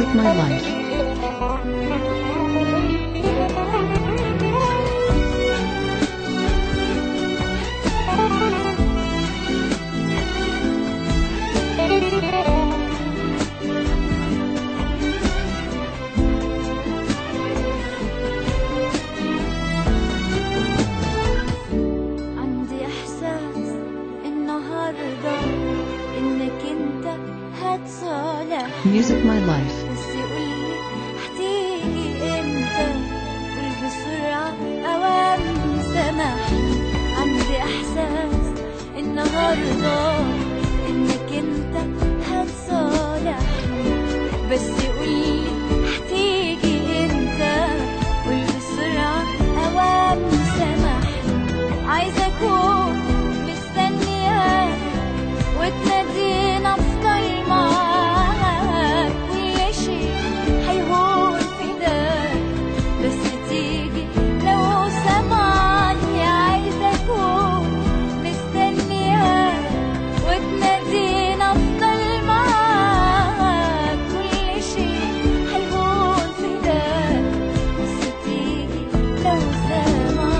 Music My Life. عندي احساس النهارده انك انت هتصالح Music My Life. بس قولي هتيجي امتى قول بسرعة اوام سمح عندي احساس النهارده انك انت هتصالح بس قولي هتيجي امتى قول بسرعة اوام سمح عايزة اكون مستنياك وتنادينا افضل معاك كل شيء هيهون في ايدك بس تيجي لو سمعني عايزة اكون مستنياك وتنادينا افضل معاك كل شيء هيهون في ايدك بس تيجي لو سمعني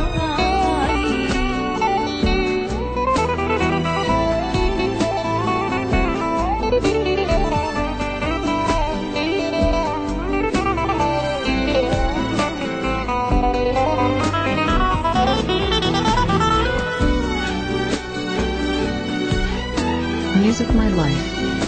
Music My Life.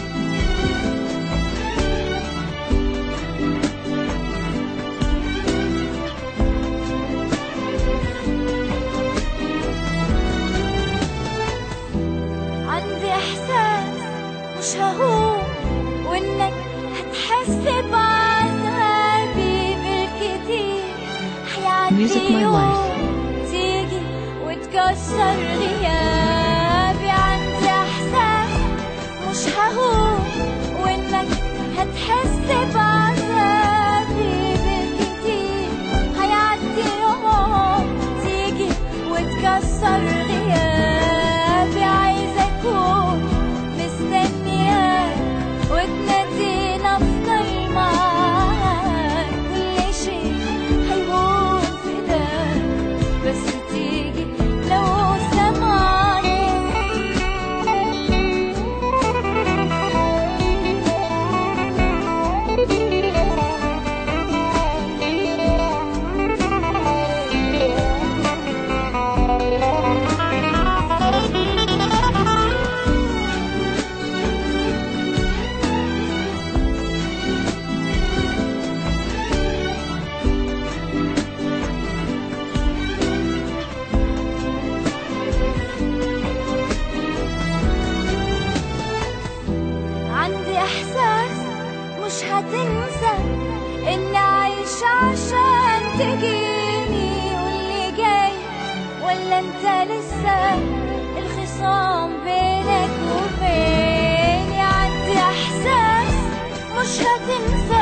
عندي احساس مش ههون وانك هتحس بعذابي بالكتير Music حيعدي My يوم تيجي وتكسر غيابي عندي احساس مش ههون وانك هتحس بعذابي بالكتير هيعدي يوم تيجي وتكسر غيابي عايزة أكون مستنياك وتنادينا أفضل معاك كل شيء هيهون في إيدك بس تيجي لو عندي احساس مش هتنسى اني عايشة عشان تجيني واللي جاي ولا انت لسه الخصام بينك وبيني عندي احساس مش هتنسى